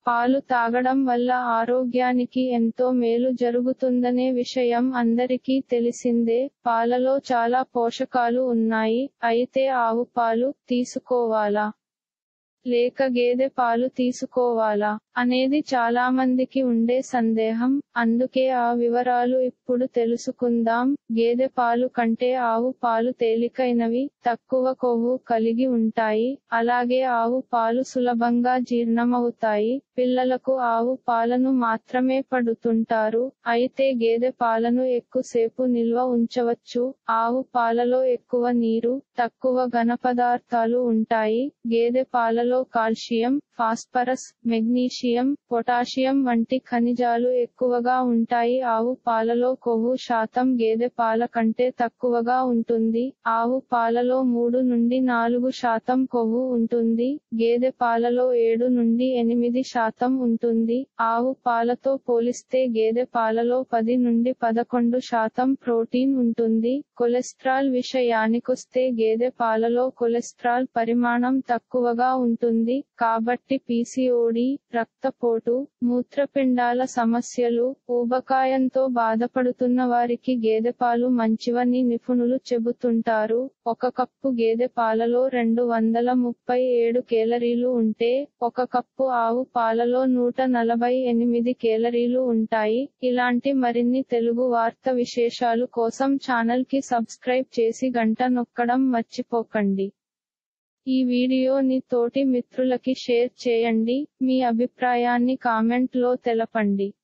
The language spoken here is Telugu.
పాలు తాగడం వల్ల ఆరోగ్యానికి ఎంతో మేలు జరుగుతుందనే విషయం అందరికీ తెలిసిందే పాలలో చాలా పోషకాలు ఉన్నాయి అయితే ఆవు పాలు తీసుకోవాలా లేక గేదె పాలు తీసుకోవాలా అనేది చాలా మందికి ఉండే సందేహం అందుకే ఆ వివరాలు ఇప్పుడు తెలుసుకుందాం గేదె పాలు కంటే ఆవు పాలు తేలికైనవి తక్కువ కొవ్వు కలిగి ఉంటాయి అలాగే ఆవు పాలు సులభంగా జీర్ణమవుతాయి పిల్లలకు ఆవు పాలను మాత్రమే పడుతుంటారు అయితే గేదె పాలను ఎక్కువసేపు నిల్వ ఉంచవచ్చు ఆవు పాలలో ఎక్కువ నీరు తక్కువ ఘన పదార్థాలు ఉంటాయి గేదె పాలలో కాల్షియం ఫాస్ఫరస్ మెగ్నీషియం పొటాషియం వంటి ఖనిజాలు ఎక్కువగా ఉంటాయి ఆవు పాలలో కొవ్వు శాతం గేదె పాల కంటే తక్కువగా ఉంటుంది ఆవు పాలలో మూడు నుండి నాలుగు శాతం కొవ్వు ఉంటుంది గేదె పాలలో ఏడు నుండి ఎనిమిది శాతం ఉంటుంది ఆవు పాలతో పోలిస్తే గేదె పాలలో పది నుండి పదకొండు శాతం ప్రోటీన్ ఉంటుంది కొలెస్ట్రాల్ విషయానికొస్తే గేదె పాలలో కొలెస్ట్రాల్ పరిమాణం తక్కువగా ఉంటుంది కాబట్టి పీసీఓడి రక్తపోటు మూత్రపిండాల సమస్యలు ఊబకాయంతో బాధపడుతున్న వారికి గేదె పాలు మంచివని నిపుణులు చెబుతుంటారు ఒక కప్పు గేదె పాలలో రెండు వందల ముప్పై ఏడు కేలరీలు ఉంటే ఒక కప్పు ఆవు పాలలో నూట నలభై ఎనిమిది కేలరీలు ఉంటాయి ఇలాంటి మరిన్ని తెలుగు వార్త విశేషాలు కోసం ఛానల్ కి సబ్స్క్రైబ్ చేసి గంట నొక్కడం మర్చిపోకండి ఈ వీడియోని తోటి మిత్రులకి షేర్ చేయండి మీ అభిప్రాయాన్ని కామెంట్ లో తెలపండి